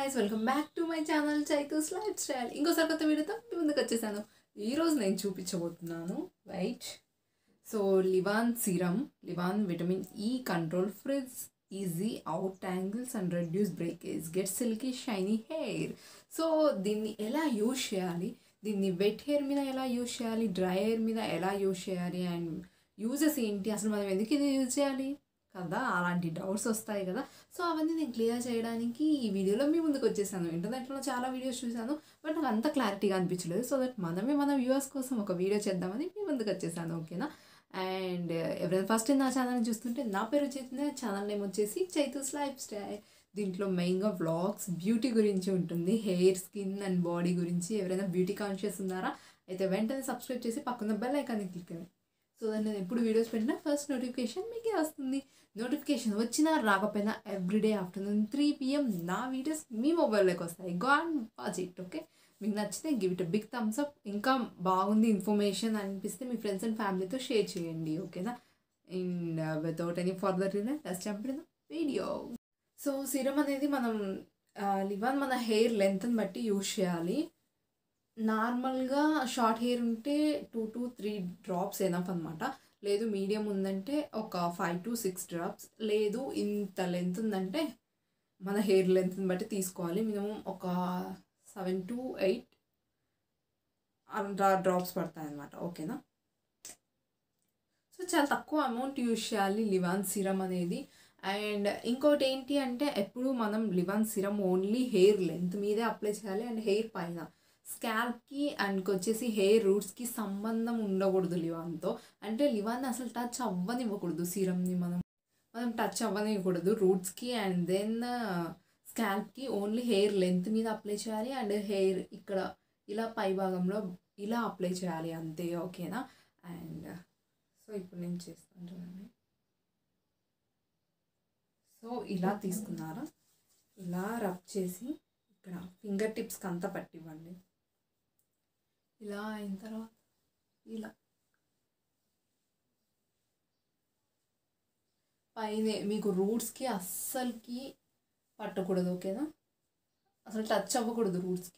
guys welcome back to my channel Chaitu's life style ఇంకోసారి కొత్త వీడియోతో మీ ముందుకు వచ్చేసాను ఈరోజు నేను చూపించబోతున్నాను right so Livon serum Livon vitamin E control frizz easy out tangles and reduce breakage get silky shiny hair so దీన్ని ఎలా యూజ్ చేయాలి దీన్ని వెట్ హెయిర్ మీద ఎలా యూజ్ చేయాలి డ్రై హెయిర్ మీద ఎలా యూజ్ చేయాలి అండ్ యూజెస్ ఏంటి అసలు మనం ఎందుకు ఇది యూజ్ చేయాలి కదా అలాంటి డౌట్స్ వస్తాయి కదా సో అవన్నీ నేను క్లియర్ చేయడానికి ఈ వీడియోలో మీ ముందుకు వచ్చేసాను ఇంటర్నెట్లో చాలా వీడియోస్ చూశాను బట్ నాకు అంత క్లారిటీగా అనిపించలేదు సో దట్ మనమే మన వ్యూవర్స్ కోసం ఒక వీడియో చేద్దామని మీ ముందుకు వచ్చేసాను ఓకేనా అండ్ ఎవరైనా ఫస్ట్ నా ఛానల్ని చూస్తుంటే నా పేరు చేసిన ఛానల్ నేమ్ వచ్చేసి చైతూస్ లైఫ్ స్టైల్ దీంట్లో మెయిన్గా వ్లాగ్స్ బ్యూటీ గురించి ఉంటుంది హెయిర్ స్కిన్ అండ్ బాడీ గురించి ఎవరైనా బ్యూటీ కాన్షియస్ ఉన్నారా అయితే వెంటనే సబ్స్క్రైబ్ చేసి పక్కన బెల్ ఐకాన్ని క్లిక్ చేయండి సో దాన్ని నేను ఎప్పుడు వీడియోస్ పెట్టినా ఫస్ట్ నోటిఫికేషన్ మీకే వస్తుంది నోటిఫికేషన్ వచ్చినా రాకపోయినా ఎవ్రీడే ఆఫ్టర్నూన్ త్రీ పిఎం నా వీడియోస్ మీ మొబైల్లోకి వస్తాయి go and watch it okay మీకు నచ్చితే give it big thumbs up ఇంకా బాగుంది ఇన్ఫర్మేషన్ అనిపిస్తే మీ ఫ్రెండ్స్ అండ్ ఫ్యామిలీతో షేర్ చేయండి ఓకేనా and without any further delay let's jump in video so serum అనేది మనం లివన్ మన హెయిర్ లెంత్ని బట్టి యూజ్ చేయాలి నార్మల్గా షార్ట్ హెయిర్ ఉంటే two to three drops enough అనమాట లేదు మీడియం ఉందంటే ఒక ఫైవ్ టు సిక్స్ డ్రాప్స్ లేదు ఇంత లెంత్ ఉందంటే మన హెయిర్ లెంత్ని బట్టి తీసుకోవాలి మినిమం ఒక సెవెన్ టు ఎయిట్ డ్రాప్స్ పడతాయి అనమాట ఓకేనా సో చాలా తక్కువ అమౌంట్ యూజ్ చేయాలి లివాన్ సిరమ్ అనేది అండ్ ఇంకోటి ఏంటి అంటే ఎప్పుడు మనం Livon serum only hair length మీదే అప్లై చేయాలి అండ్ హెయిర్ పైన స్కాల్ప్కి అండ్ వచ్చేసి హెయిర్ రూట్స్కి సంబంధం ఉండకూడదు లివాన్తో అంటే లివాన్ అసలు టచ్ అవ్వనివ్వకూడదు సీరమ్ని మనం మనం టచ్ అవ్వనివ్వకూడదు రూట్స్కి అండ్ దెన్ స్కాల్ప్కి ఓన్లీ హెయిర్ లెంత్ మీద అప్లై చేయాలి అండ్ హెయిర్ ఇక్కడ ఇలా పై భాగంలో ఇలా అప్లై చేయాలి అంతే ఓకేనా అండ్ సో ఇప్పుడు నేను చేస్తాను చూడండి సో ఇలా తీసుకున్నారా ఇలా రబ్ చేసి ఇక్కడ ఫింగర్ టిప్స్కి అంతా పట్టివ్వండి ఇలా అయిన తర్వాత ఇలా పైన మీకు రూట్స్కి అస్సలకి పట్టకూడదు ఓకేనా అసలు టచ్ అవ్వకూడదు రూట్స్కి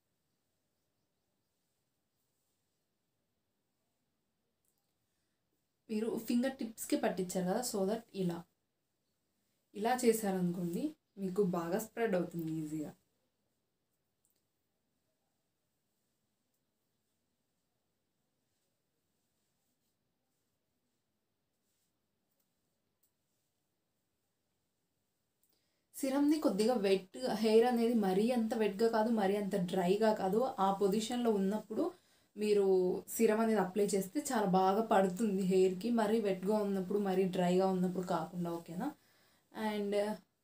మీరు ఫింగర్ టిప్స్కి పట్టించారు కదా సో దట్ ఇలా ఇలా చేశారనుకోండి మీకు బాగా స్ప్రెడ్ అవుతుంది ఈజీగా సిరమ్ని కొద్దిగా వెట్ హెయిర్ అనేది మరీ అంత వెట్గా కాదు మరీ అంత డ్రైగా కాదు ఆ పొజిషన్లో ఉన్నప్పుడు మీరు సిరం అనేది అప్లై చేస్తే చాలా బాగా పడుతుంది హెయిర్కి మరీ వెట్గా ఉన్నప్పుడు మరీ డ్రైగా ఉన్నప్పుడు కాకుండా ఓకేనా అండ్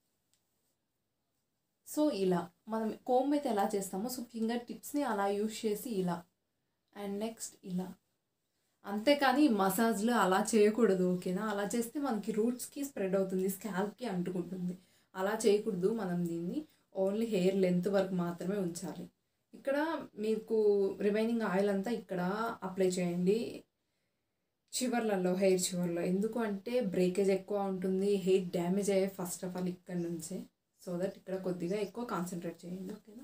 సో ఇలా మనం కోమ్ అయితే ఎలా చేస్తామో సో ఫింగర్ టిప్స్ని అలా యూస్ చేసి ఇలా అండ్ నెక్స్ట్ ఇలా అంతేకాని మసాజ్లు అలా చేయకూడదు ఓకేనా అలా చేస్తే మనకి రూట్స్కి స్ప్రెడ్ అవుతుంది స్కాల్ప్కి అంటుకుంటుంది అలా చేయకూడదు మనం దీన్ని ఓన్లీ హెయిర్ లెంత్ వరకు మాత్రమే ఉంచాలి ఇక్కడ మీకు రిమైనింగ్ ఆయిల్ అంతా ఇక్కడ అప్లై చేయండి చివర్లలో హెయిర్ చివర్లో ఎందుకు అంటే బ్రేకేజ్ ఎక్కువ ఉంటుంది హెయిర్ డ్యామేజ్ అయ్యే ఫస్ట్ ఆఫ్ ఆల్ ఇక్కడ నుంచే సో దట్ ఇక్కడ కొద్దిగా ఎక్కువ కాన్సన్ట్రేట్ చేయండి ఓకేనా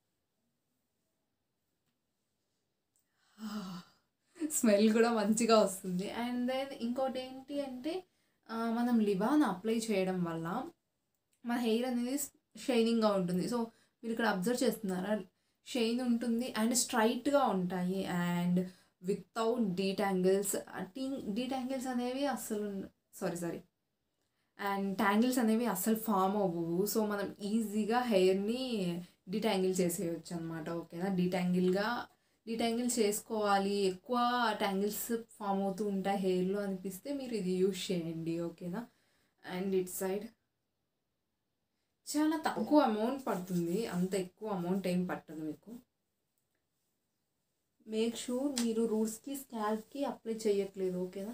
స్మెల్ కూడా మంచిగా వస్తుంది అండ్ దెన్ ఇంకోటి ఏంటి అంటే మనం లివాన్ అప్లై చేయడం వల్ల మన హెయిర్ అనేది షైనింగ్గా ఉంటుంది సో మీరు ఇక్కడ అబ్జర్వ్ చేస్తున్నారా షైన్ ఉంటుంది అండ్ స్ట్రైట్గా ఉంటాయి అండ్ వితౌట్ డీటాంగిల్స్ టీ డీటాంగిల్స్ అనేవి అస్సలు సారీ సారీ అండ్ ట్యాంగిల్స్ అనేవి అస్సలు ఫామ్ అవ్వవు సో మనం ఈజీగా హెయిర్ని డీటాంగిల్ చేసేయచ్చు అనమాట ఓకేనా డీటాంగిల్గా డీటాంగిల్ చేసుకోవాలి ఎక్కువ ట్యాంగిల్స్ ఫామ్ అవుతూ ఉంటాయి హెయిర్లో అనిపిస్తే మీరు ఇది యూజ్ చేయండి ఓకేనా అండ్ ఇట్ సైడ్ చాలా తక్కువ అమౌంట్ పడుతుంది అంత ఎక్కువ అమౌంట్ ఏం పట్టదు మీకు మేక్ షూర్ మీరు రూట్స్కి స్కాల్ప్కి అప్లై చేయట్లేదు ఓకేనా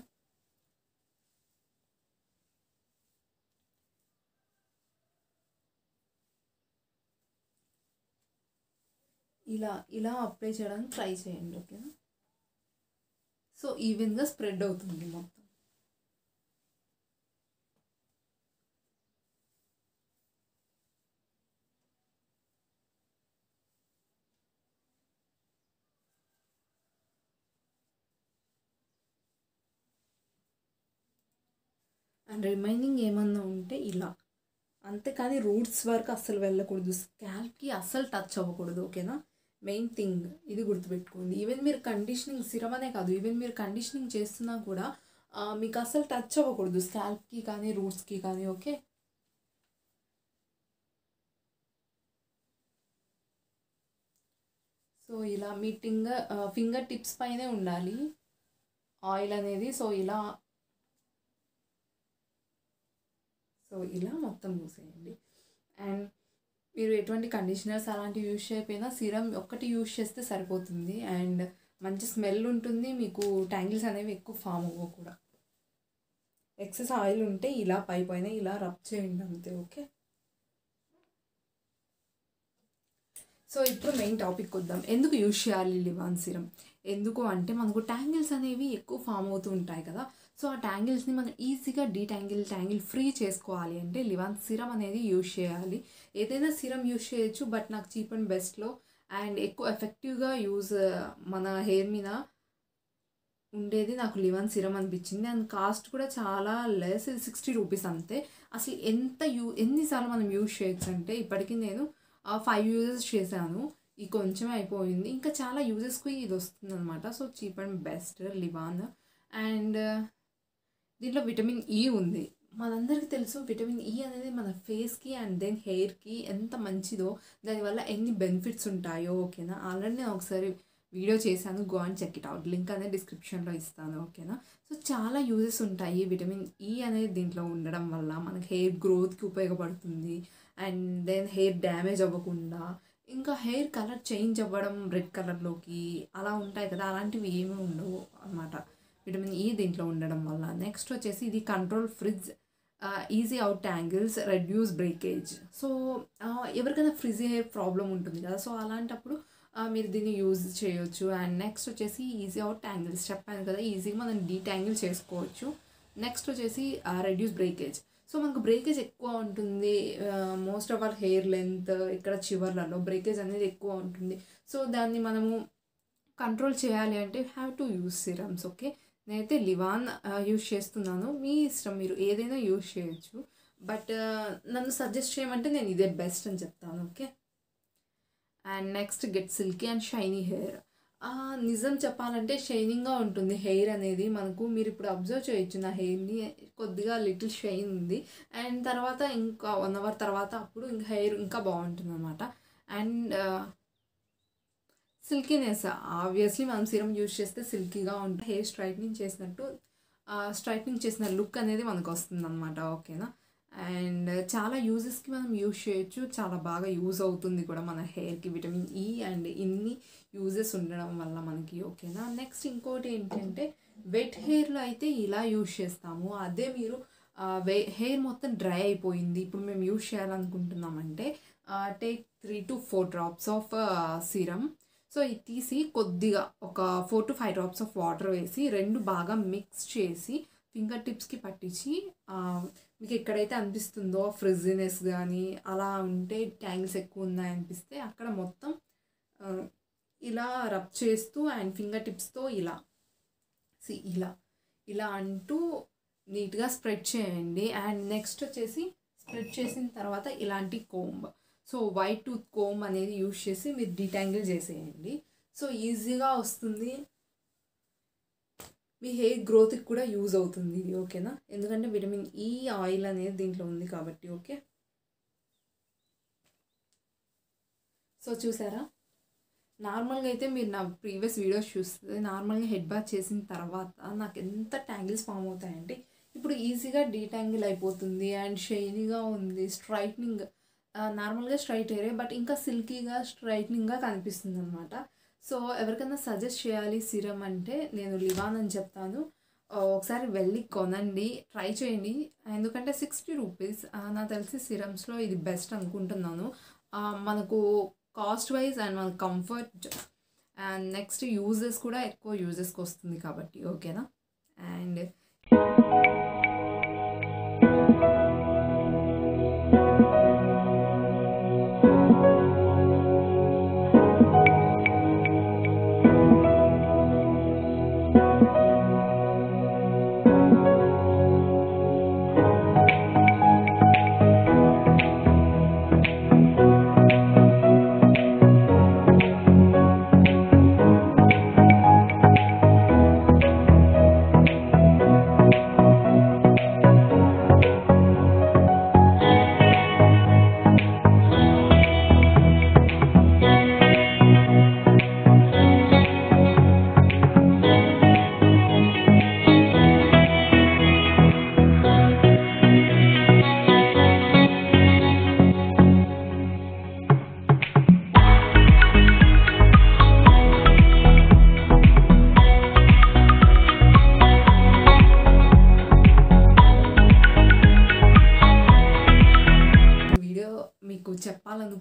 ఇలా ఇలా అప్లై చేయడానికి ట్రై చేయండి ఓకేనా సో ఈవెన్గా స్ప్రెడ్ అవుతుంది మొత్తం అండ్ రిమైనింగ్ ఏమన్నా ఉంటే ఇలా అంతేకాని రూట్స్ వరకు అస్సలు వెళ్ళకూడదు స్కాల్ప్కి అస్సలు టచ్ అవ్వకూడదు ఓకేనా మెయిన్ థింగ్ ఇది గుర్తుపెట్టుకోండి ఈవెన్ మీరు కండిషనింగ్ సిరం అనే కాదు ఈవెన్ మీరు కండిషనింగ్ చేస్తున్నా కూడా ఆ, మీకు అస్సలు టచ్ అవ్వకూడదు స్కాల్ప్కి కానీ రూట్స్కి కానీ ఓకే సో ఇలా మీ ఫింగర్ ఫింగర్ టిప్స్ పైనే ఉండాలి ఆయిల్ అనేది సో ఇలా సో ఇలా మొత్తం పూసేయండి అండ్ మీరు ఎటువంటి కండిషనర్స్ అలాంటివి యూజ్ చేయకపోయినా సీరం ఒక్కటి యూజ్ చేస్తే సరిపోతుంది అండ్ మంచి స్మెల్ ఉంటుంది మీకు ట్యాంగిల్స్ అనేవి ఎక్కువ ఫామ్ అవ్వవు కూడా ఎక్సెస్ ఆయిల్ ఉంటే ఇలా పై పైన ఇలా రబ్ చేయండి అంతే ఓకే సో ఇప్పుడు మెయిన్ టాపిక్ వద్దాం ఎందుకు యూజ్ చేయాలి లివాన్ సిరం ఎందుకు అంటే మనకు ట్యాంగిల్స్ అనేవి ఎక్కువ ఫామ్ అవుతూ ఉంటాయి కదా సో ఆ ట్యాంగిల్స్ని మనం ఈజీగా డీట్యాంగిల్ ట్యాంగిల్ ఫ్రీ చేసుకోవాలి అంటే లివాన్ సిరం అనేది యూజ్ చేయాలి ఏదైనా సిరం యూజ్ చేయొచ్చు బట్ నాకు చీప్ అండ్ బెస్ట్లో అండ్ ఎక్కువ ఎఫెక్టివ్గా యూజ్ మన హెయిర్ మీద ఉండేది నాకు లివన్ సిరం అనిపించింది అండ్ కాస్ట్ కూడా చాలా లెస్ సిక్స్టీ రూపీస్ అంతే అసలు ఎంత యూ ఎన్నిసార్లు మనం యూజ్ చేయొచ్చు అంటే ఇప్పటికీ నేను ఫైవ్ యూజెస్ చేశాను ఈ కొంచెం అయిపోయింది ఇంకా చాలా యూజెస్కి ఇది వస్తుంది అనమాట so cheap and best Livon and దీంట్లో విటమిన్ ఈ ఉంది మనందరికీ తెలుసు విటమిన్ ఈ అనేది మన ఫేస్కి అండ్ దెన్ హెయిర్కి ఎంత మంచిదో దానివల్ల ఎన్ని బెనిఫిట్స్ ఉంటాయో ఓకేనా ఆల్రెడీ నేను ఒకసారి వీడియో చేశాను go and check it out link అనేది డిస్క్రిప్షన్లో ఇస్తాను ఓకేనా సో చాలా యూజెస్ ఉంటాయి విటమిన్ ఈ అనేది దీంట్లో ఉండడం వల్ల మనకి హెయిర్ గ్రోత్కి ఉపయోగపడుతుంది అండ్ దెన్ హెయిర్ డ్యామేజ్ అవ్వకుండా ఇంకా హెయిర్ కలర్ చేంజ్ అవ్వడం రెడ్ కలర్లోకి అలా ఉంటాయి కదా అలాంటివి ఏమీ ఉండవు అన్నమాట విటమిన్ ఈ దీంట్లో ఉండడం వల్ల నెక్స్ట్ వచ్చేసి ఇది control frizz easy out tangles reduce breakage so ఎవరికైనా ఫ్రిజ్ హెయిర్ ప్రాబ్లం ఉంటుంది కదా సో అలాంటప్పుడు ఆ, మీరు దీన్ని యూజ్ చేయొచ్చు అండ్ నెక్స్ట్ వచ్చేసి ఈజీ అవుట్ యాంగిల్స్ చెప్పాను కదా ఈజీగా మనం డీటాంగిల్ చేసుకోవచ్చు నెక్స్ట్ వచ్చేసి రెడ్యూస్ బ్రేకేజ్ సో మనకు బ్రేకేజ్ ఎక్కువ ఉంటుంది most of our hair length ఇక్కడ చివర్లలో బ్రేకేజ్ అనేది ఎక్కువ ఉంటుంది సో దాన్ని మనము కంట్రోల్ చేయాలి అంటే have to use serums okay నేనైతే లివాన్ యూస్ చేస్తున్నాను మీ ఇష్టం మీరు ఏదైనా యూస్ చేయొచ్చు బట్ నన్ను సజెస్ట్ చేయమంటే నేను ఇదే బెస్ట్ అని చెప్తాను okay and next get silky and shiny hair నిజం చెప్పాలంటే షైనింగ్గా ఉంటుంది హెయిర్ అనేది మనకు మీరు ఇప్పుడు అబ్జర్వ్ చేయొచ్చు నా హెయిర్ని కొద్దిగా లిటిల్ షైన్ ఉంది అండ్ తర్వాత ఇంకా వన్ అవర్ తర్వాత అప్పుడు ఇంకా హెయిర్ ఇంకా బాగుంటుంది అనమాట అండ్ సిల్కీనెస్ ఆబ్వియస్లీ మనం సీరం యూజ్ చేస్తే సిల్కీగా ఉంటుంది హెయిర్ స్ట్రైట్నింగ్ చేసినట్టు స్ట్రైట్నింగ్ చేసిన లుక్ అనేది మనకు వస్తుంది అనమాట ఓకేనా అండ్ చాలా యూజెస్కి మనం యూజ్ చేయొచ్చు చాలా బాగా యూజ్ అవుతుంది కూడా మన హెయిర్కి విటమిన్ ఈ అండ్ ఇన్ని యూజెస్ ఉండడం వల్ల మనకి ఓకేనా నెక్స్ట్ ఇంకోటి ఏంటంటే వెట్ హెయిర్లో అయితే ఇలా యూజ్ చేస్తాము అదే మీరు వే హెయిర్ మొత్తం డ్రై అయిపోయింది ఇప్పుడు మేము యూజ్ చేయాలనుకుంటున్నామంటే take three to four drops of serum so ఇది తీసి కొద్దిగా ఒక four to five drops of water వేసి రెండు బాగా మిక్స్ చేసి ఫింగర్ టిప్స్కి పట్టించి ఆ, మీకు ఎక్కడైతే అనిపిస్తుందో ఫ్రిజినెస్ కానీ అలా ఉంటే ట్యాంగిల్స్ ఎక్కువ ఉన్నాయి అనిపిస్తే అక్కడ మొత్తం ఆ, ఇలా రబ్ చేస్తూ అండ్ ఫింగర్ టిప్స్తో ఇలా సి ఇలా ఇలా అంటూ నీట్గా స్ప్రెడ్ చేయండి అండ్ నెక్స్ట్ వచ్చేసి స్ప్రెడ్ చేసిన తర్వాత ఇలాంటి comb so wide tooth comb అనేది యూజ్ చేసి మీరు డీటాంగిల్ చేసేయండి సో ఈజీగా వస్తుంది మీ హెయిర్ గ్రోత్కి కూడా యూజ్ అవుతుంది ఇది ఓకేనా ఎందుకంటే విటమిన్ ఈ ఆయిల్ అనేది దీంట్లో ఉంది కాబట్టి ఓకే సో చూసారా నార్మల్గా అయితే మీరు నా ప్రీవియస్ వీడియోస్ చూస్తే నార్మల్గా హెడ్ బాత్ చేసిన తర్వాత నాకు ఎంత ట్యాంగిల్స్ ఫామ్ అవుతాయంటే ఇప్పుడు ఈజీగా డీటాంగిల్ అయిపోతుంది అండ్ షైనీగా ఉంది స్ట్రైట్నింగ్ నార్మల్గా స్ట్రైట్ హెయిరే బట్ ఇంకా సిల్కీగా స్ట్రైట్నింగ్గా కనిపిస్తుంది అనమాట సో ఎవరికైనా సజెస్ట్ చేయాలి సిరం అంటే నేను లివాన్ అని చెప్తాను ఆ, ఒకసారి వెళ్ళి కొనండి ట్రై చేయండి ఎందుకంటే సిక్స్టీ రూపీస్ నాకు తెలిసి సిరమ్స్లో ఇది బెస్ట్ అనుకుంటున్నాను ఆ, మనకు కాస్ట్ వైజ్ అండ్ మన కంఫర్ట్ అండ్ నెక్స్ట్ యూజెస్ కూడా ఎక్కువ యూజెస్కి వస్తుంది కాబట్టి ఓకేనా అండ్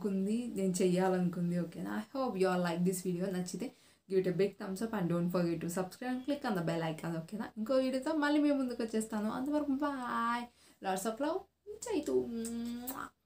అనుకుంది నేను చెయ్యాలనుకుంది ఓకేనా I hope you are like this video నచ్చితే give it big thumbs up and don't forget to subscribe click on the bell icon ఓకేనా ఇంకో వీడియోతో మళ్ళీ మేము ముందుకు వచ్చేస్తాను అంతవరకు bye lots of love Chaitu